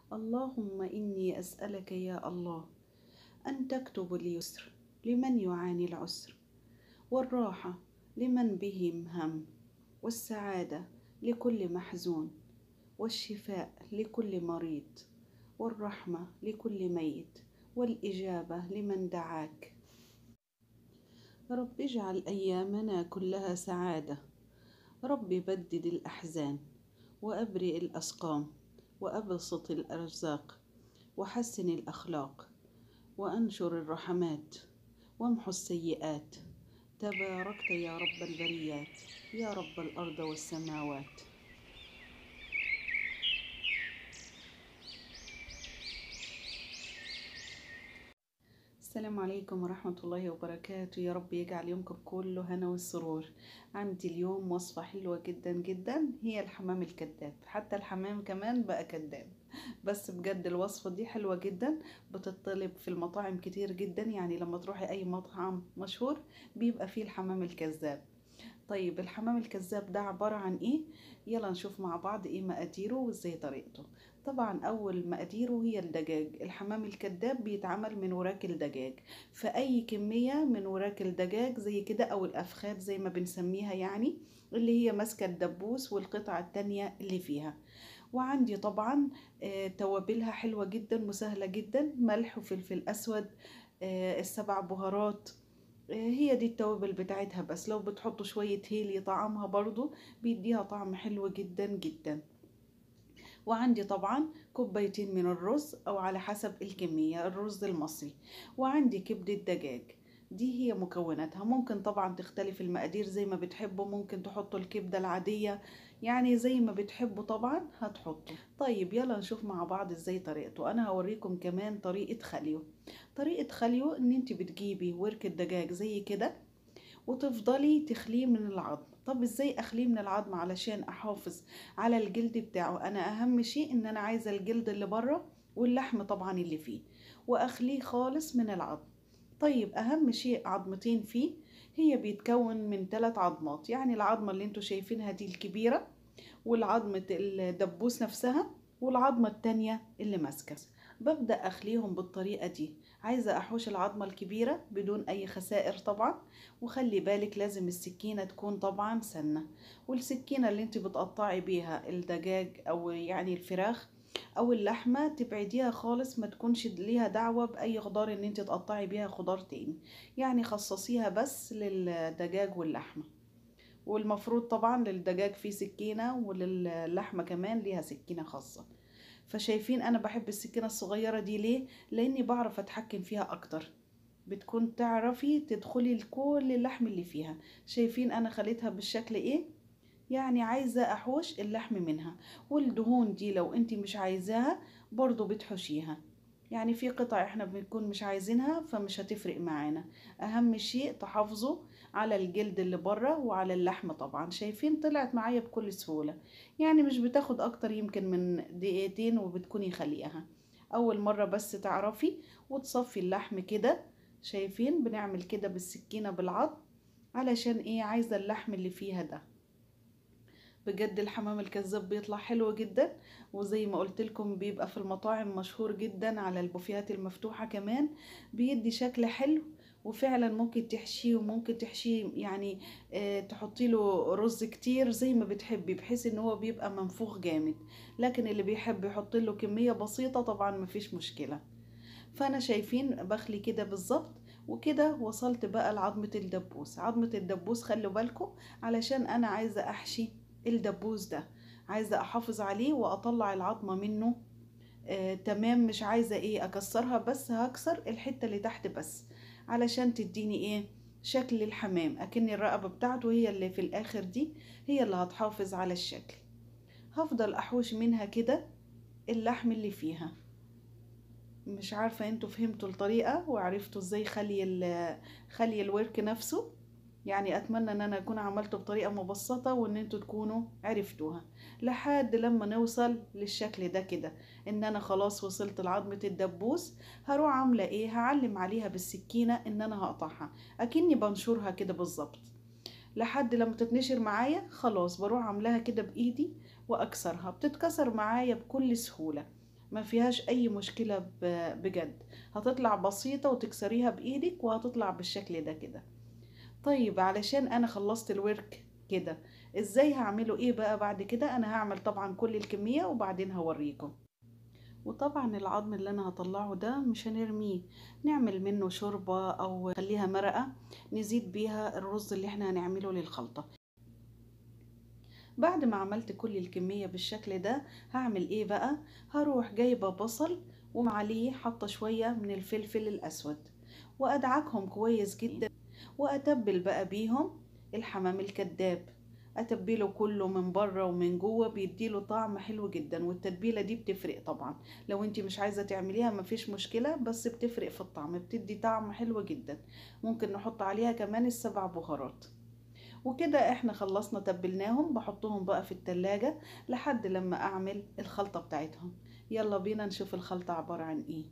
اللهم إني أسألك يا الله أن تكتب اليسر لمن يعاني العسر والراحة لمن بهم هم والسعادة لكل محزون والشفاء لكل مريض والرحمة لكل ميت والإجابة لمن دعاك رب اجعل أيامنا كلها سعادة رب بدد الأحزان وأبرئ الأسقام وأبسط الأرزاق وحسن الأخلاق وأنشر الرحمات وامحو السيئات تباركت يا رب البريات يا رب الأرض والسماوات السلام عليكم ورحمة الله وبركاته يا رب يجعل يومكم كله هنا والسرور عندي اليوم وصفة حلوة جدا جدا هي الحمام الكذاب حتى الحمام كمان بقى كذاب بس بجد الوصفة دي حلوة جدا بتطلب في المطاعم كتير جدا يعني لما تروحي أي مطعم مشهور بيبقى فيه الحمام الكذاب طيب الحمام الكذاب ده عبارة عن ايه يلا نشوف مع بعض ايه مقاديره وازاي طريقته طبعا اول مقاديره هي الدجاج الحمام الكذاب بيتعمل من وراك الدجاج فاي كمية من وراك الدجاج زي كده او الافخاد زي ما بنسميها يعني اللي هي ماسكة الدبوس والقطعة التانية اللي فيها وعندي طبعا آه توابلها حلوة جدا وسهلة جدا ملح وفلفل اسود آه السبع بهارات هي دي التوابل بتاعتها بس لو بتحطوا شوية هيل يطعمها برضو بيديها طعم حلو جدا جدا وعندي طبعا كوبايتين من الرز او على حسب الكمية الرز المصري وعندي كبدة دجاج دي هي مكوناتها ممكن طبعا تختلف المقادير زي ما بتحبوا ممكن تحطوا الكبدة العادية يعني زي ما بتحبوا طبعا هتحطوا طيب يلا نشوف مع بعض ازاي طريقته انا هوريكم كمان طريقة خليه طريقة خليه ان انت بتجيبي ورك الدجاج زي كده وتفضلي تخليه من العظم طب ازاي اخليه من العظم علشان احافظ على الجلد بتاعه انا اهم شيء ان انا عايزة الجلد اللي بره واللحم طبعا اللي فيه واخليه خالص من العظم طيب اهم شيء عظمتين فيه هي بيتكون من ثلاث عظمات يعني العظمة اللي انتوا شايفينها دي الكبيرة والعظمة الدبوس نفسها والعظمة التانية اللي ماسكة ببدأ أخليهم بالطريقة دي عايزة أحوش العظمة الكبيرة بدون أي خسائر طبعا وخلي بالك لازم السكينة تكون طبعا سنة والسكينة اللي انت بتقطعي بيها الدجاج أو يعني الفراخ او اللحمة تبعديها خالص ما تكونش ليها دعوة باي خضار ان انت تقطعي بيها خضار تاني يعني خصصيها بس للدجاج واللحمة والمفروض طبعا للدجاج فيه سكينة وللحمة كمان ليها سكينة خاصة فشايفين انا بحب السكينة الصغيرة دي ليه لاني بعرف اتحكم فيها اكتر بتكون تعرفي تدخلي لكل اللحم اللي فيها شايفين انا خليتها بالشكل ايه يعني عايزة أحوش اللحم منها والدهون دي لو انت مش عايزاها برضو بتحوشيها يعني في قطع احنا بنكون مش عايزينها فمش هتفرق معانا اهم شيء تحافظوا على الجلد اللي بره وعلى اللحم طبعا شايفين طلعت معايا بكل سهولة يعني مش بتاخد اكتر يمكن من دقيقتين وبتكوني خليقها اول مرة بس تعرفي وتصفي اللحم كده شايفين بنعمل كده بالسكينة بالعض علشان ايه عايزة اللحم اللي فيها ده بجد الحمام الكذاب بيطلع حلو جدا وزي ما قلت لكم بيبقى في المطاعم مشهور جدا على البوفيات المفتوحة كمان بيدي شكل حلو وفعلا ممكن تحشيه وممكن تحشيه يعني اه تحطي له رز كتير زي ما بتحبي بحيث ان هو بيبقى منفوخ جامد لكن اللي بيحب يحط له كمية بسيطة طبعا مفيش مشكلة فانا شايفين بخلي كده بالظبط وكده وصلت بقى لعظمة الدبوس عظمة الدبوس خلوا بالكم علشان انا عايزة احشي الدبوس ده عايزة احافظ عليه واطلع العظمة منه آه تمام مش عايزة ايه اكسرها بس هكسر الحتة اللي تحت بس علشان تديني ايه شكل الحمام اكن الرقبة بتاعته هي اللي في الاخر دي هي اللي هتحافظ على الشكل هفضل احوش منها كده اللحم اللي فيها مش عارفة انتوا فهمتوا الطريقة وعرفتوا ازاي خلي خلي الورك نفسه يعني اتمنى ان انا اكون عملته بطريقة مبسطة وان انتوا تكونوا عرفتوها لحد لما نوصل للشكل ده كده ان انا خلاص وصلت لعظمة الدبوس هروح عاملة ايه هعلم عليها بالسكينة ان انا هقطعها اكني بنشرها كده بالظبط لحد لما تتنشر معايا خلاص بروح عاملاها كده بايدي واكسرها بتتكسر معايا بكل سهولة ما فيهاش اي مشكلة ب- بجد هتطلع بسيطة وتكسريها بايدك وهتطلع بالشكل ده كده طيب علشان انا خلصت الورك كده ازاي هعمله ايه بقى بعد كده انا هعمل طبعا كل الكمية وبعدين هوريكم وطبعا العظم اللي انا هطلعه ده مش هنرميه نعمل منه شوربة او خليها مرقة نزيد بيها الرز اللي احنا هنعمله للخلطة بعد ما عملت كل الكمية بالشكل ده هعمل ايه بقى هروح جايبة بصل وعليه حاطة شوية من الفلفل الاسود وادعكهم كويس جدا واتبل بقى بيهم الحمام الكداب اتبله كله من بره ومن جوه بيديله طعم حلو جدا والتتبيله دي بتفرق طبعا لو انت مش عايزه تعمليها مفيش مشكله بس بتفرق في الطعم بتدي طعم حلو جدا ممكن نحط عليها كمان السبع بهارات وكده احنا خلصنا تبلناهم بحطهم بقى في التلاجة لحد لما اعمل الخلطة بتاعتهم يلا بينا نشوف الخلطة عبارة عن ايه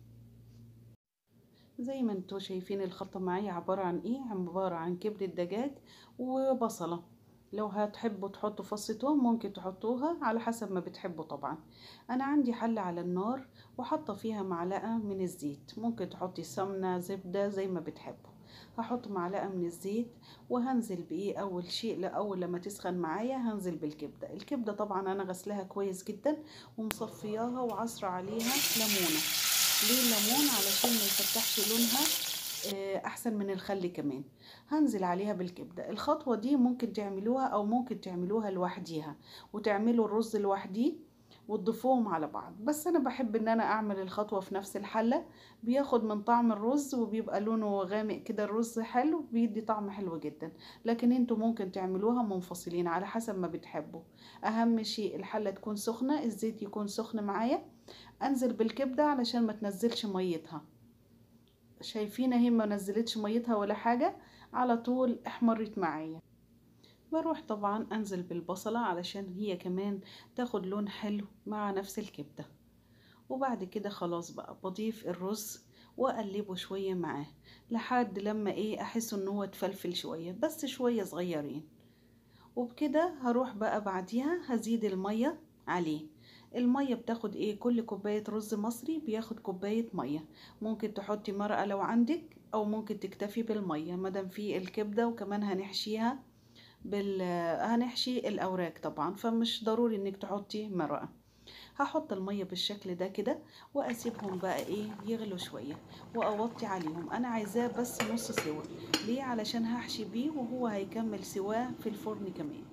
زي ما انتوا شايفين الخلطة معايا عبارة عن ايه عبارة عن كبدة دجاج وبصلة لو هتحبوا تحطوا فص توم ممكن تحطوها على حسب ما بتحبوا طبعا انا عندي حلة على النار وحاطة فيها معلقة من الزيت ممكن تحطي سمنة زبدة زي ما بتحبوا هحط معلقة من الزيت وهنزل بايه اول شيء لاول لما تسخن معايا هنزل بالكبدة الكبدة طبعا انا غسلها كويس جدا ومصفياها وعصرة عليها ليمونة ليه الليمون علشان ما يفتحش لونها احسن من الخل كمان هنزل عليها بالكبدة الخطوة دي ممكن تعملوها او ممكن تعملوها لوحديها وتعملوا الرز لوحديه وتضيفوهم على بعض بس انا بحب ان انا اعمل الخطوة في نفس الحلة بياخد من طعم الرز وبيبقى لونه غامق كده الرز حلو بيدي طعم حلو جدا لكن انتوا ممكن تعملوها منفصلين على حسب ما بتحبوا اهم شيء الحلة تكون سخنة الزيت يكون سخن معايا انزل بالكبدة علشان ما تنزلش ميتها شايفين اهي ما نزلتش ميتها ولا حاجة على طول احمرت معايا بروح طبعا انزل بالبصلة علشان هي كمان تاخد لون حلو مع نفس الكبدة وبعد كده خلاص بقى بضيف الرز واقلبه شوية معاه لحد لما ايه احس ان هو اتفلفل شوية بس شوية صغيرين وبكده هروح بقى بعديها هزيد المية عليه المية بتاخد ايه كل كوباية رز مصري بياخد كوباية مية ممكن تحطي مرقة لو عندك او ممكن تكتفي بالمية مادام في الكبدة وكمان هنحشيها بال هنحشي الاوراق طبعا فمش ضروري انك تحطي مرقة هحط المية بالشكل ده كده واسيبهم بقى ايه يغلوا شوية واوطي عليهم انا عايزاه بس نص سوا ليه علشان هحشي بيه وهو هيكمل سواه في الفرن كمان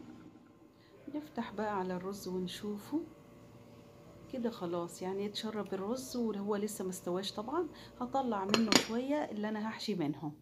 نفتح بقى على الرز ونشوفه كده خلاص يعني يتشرب الرز وهو لسه مستواش طبعا هطلع منه شوية اللي انا هحشي منهم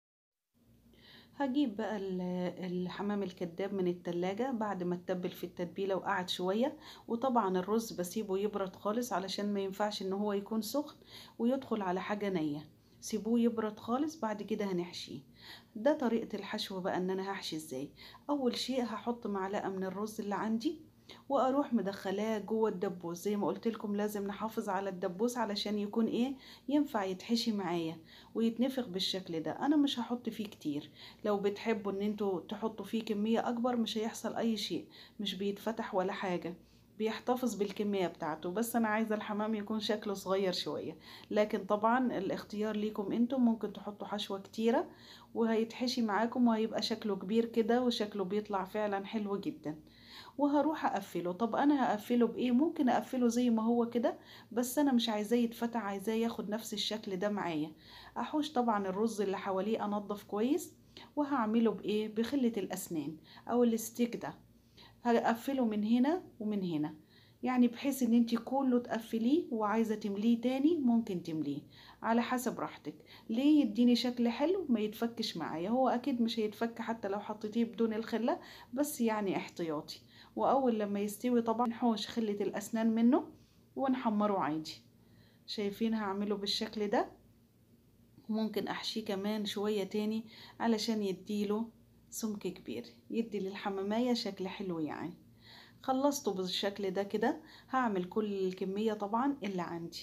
هجيب بقى الحمام الكداب من التلاجة بعد ما اتبل في التتبيلة وقعد شوية وطبعا الرز بسيبه يبرد خالص علشان ما ينفعش ان هو يكون سخن ويدخل على حاجة نية سيبوه يبرد خالص بعد كده هنحشيه ده طريقة الحشو بقى ان انا هحشي ازاي اول شيء هحط معلقة من الرز اللي عندي واروح مدخلاه جوه الدبوس زي ما قلت لكم لازم نحافظ على الدبوس علشان يكون ايه ينفع يتحشي معايا ويتنفخ بالشكل ده انا مش هحط فيه كتير لو بتحبوا ان انتوا تحطوا فيه كمية اكبر مش هيحصل اي شيء مش بيتفتح ولا حاجة بيحتفظ بالكمية بتاعته بس انا عايزة الحمام يكون شكله صغير شوية لكن طبعا الاختيار ليكم انتم ممكن تحطوا حشوة كتيرة وهيتحشي معاكم وهيبقى شكله كبير كده وشكله بيطلع فعلا حلو جدا وهروح اقفله طب انا هقفله بايه ممكن اقفله زي ما هو كده بس انا مش عايزاه يتفتح عايزاه ياخد نفس الشكل ده معايا احوش طبعا الرز اللي حواليه انضف كويس وهعمله بايه بخلة الاسنان او الستيك ده هقفله من هنا ومن هنا يعني بحيث ان انت كله تقفليه وعايزه تمليه تاني ممكن تمليه على حسب راحتك ليه يديني شكل حلو ما يتفكش معايا هو اكيد مش هيتفك حتى لو حطيتيه بدون الخله بس يعني احتياطي واول لما يستوي طبعا نحوش خلة الاسنان منه ونحمره عادي شايفين هعمله بالشكل ده ممكن احشيه كمان شوية تاني علشان يديله سمك كبير يدي للحمامية شكل حلو يعني خلصته بالشكل ده كده هعمل كل الكمية طبعا اللي عندي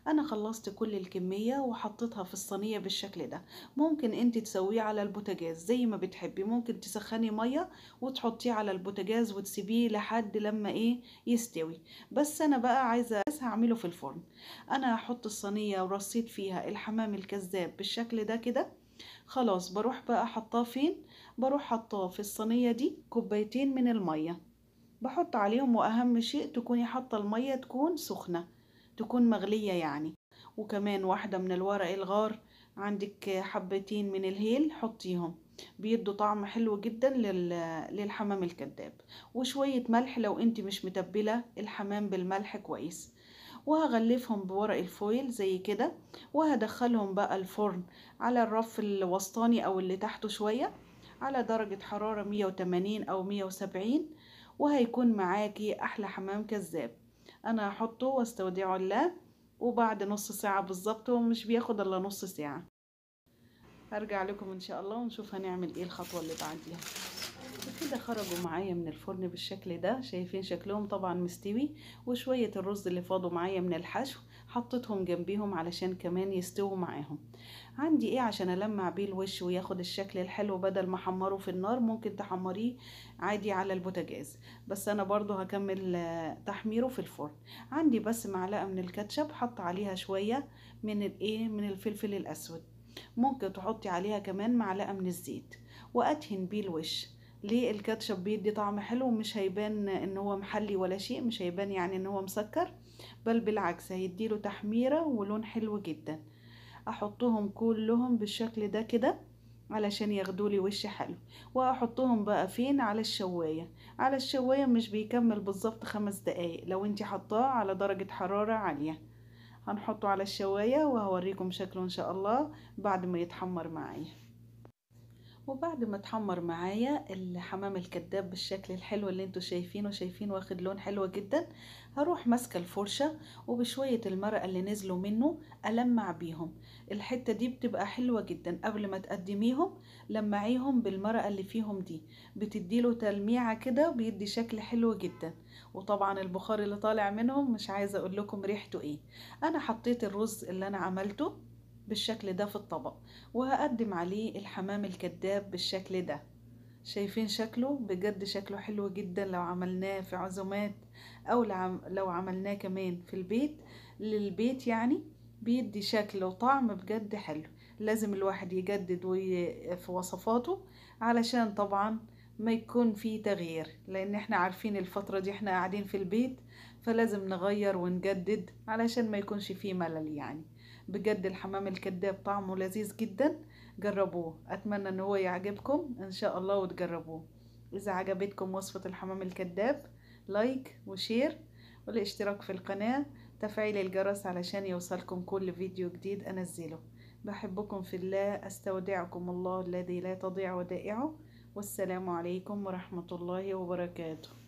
انا خلصت كل الكمية وحطيتها في الصينية بالشكل ده ممكن انت تسويه على البوتاجاز زي ما بتحبي ممكن تسخني مية وتحطيه على البوتاجاز وتسيبيه لحد لما ايه يستوي بس انا بقى عايزة هعمله في الفرن انا هحط الصينية ورصيت فيها الحمام الكذاب بالشكل ده كده خلاص بروح بقى حطاه فين بروح حطاه في الصينية دي كوبايتين من المية بحط عليهم واهم شيء تكوني حاطة المية تكون سخنة تكون مغلية يعني وكمان واحدة من الورق الغار عندك حبتين من الهيل حطيهم بيدوا طعم حلو جدا للحمام الكذاب وشوية ملح لو انت مش متبلة الحمام بالملح كويس وهغلفهم بورق الفويل زي كده وهدخلهم بقى الفرن على الرف الوسطاني او اللي تحته شوية على درجة حرارة 180 او 170 وهيكون معاكي احلى حمام كذاب انا هحطه واستودعه الله وبعد نص ساعة بالظبط ومش بياخد الا نص ساعة هرجع لكم ان شاء الله ونشوف هنعمل ايه الخطوة اللي بعديها وكده خرجوا معايا من الفرن بالشكل ده شايفين شكلهم طبعا مستوي وشوية الرز اللي فاضوا معايا من الحشو حطيتهم جنبيهم علشان كمان يستووا معاهم عندي ايه عشان المع بيه الوش وياخد الشكل الحلو بدل ما احمره في النار ممكن تحمريه عادي على البوتاجاز بس انا برضو هكمل تحميره في الفرن عندي بس معلقة من الكاتشب حط عليها شوية من الايه من الفلفل الاسود ممكن تحطي عليها كمان معلقة من الزيت وادهن بيه الوش ليه الكاتشب بيدي طعم حلو ومش هيبان ان هو محلي ولا شيء مش هيبان يعني ان هو مسكر بل بالعكس هيديله تحميرة ولون حلو جدا احطهم كلهم بالشكل ده كده علشان ياخدولي وش حلو واحطهم بقى فين على الشواية على الشواية مش بيكمل بالظبط خمس دقايق لو انتي حطاه على درجة حرارة عالية هنحطه على الشواية وهوريكم شكله ان شاء الله بعد ما يتحمر معايا وبعد ما اتحمر معايا الحمام الكداب بالشكل الحلو اللي انتوا شايفينه شايفين واخد لون حلو جدا هروح ماسكه الفرشه وبشويه المرقه اللي نزلوا منه المع بيهم الحته دي بتبقى حلوه جدا قبل ما تقدميهم لمعيهم بالمرقه اللي فيهم دي بتديله تلميعه كده بيدي شكل حلو جدا وطبعا البخار اللي طالع منهم مش عايزه اقول لكم ريحته ايه انا حطيت الرز اللي انا عملته بالشكل ده في الطبق وهقدم عليه الحمام الكداب بالشكل ده شايفين شكله بجد شكله حلو جدا لو عملناه في عزومات او لو عملناه كمان في البيت للبيت يعني بيدي شكل وطعم بجد حلو لازم الواحد يجدد في وصفاته علشان طبعا ما يكون في تغيير لان احنا عارفين الفترة دي احنا قاعدين في البيت فلازم نغير ونجدد علشان ما يكونش فيه ملل يعني بجد الحمام الكداب طعمه لذيذ جدا جربوه اتمنى ان هو يعجبكم ان شاء الله وتجربوه اذا عجبتكم وصفة الحمام الكداب لايك وشير والاشتراك في القناة تفعيل الجرس علشان يوصلكم كل فيديو جديد انزله بحبكم في الله استودعكم الله الذي لا تضيع ودائعه والسلام عليكم ورحمة الله وبركاته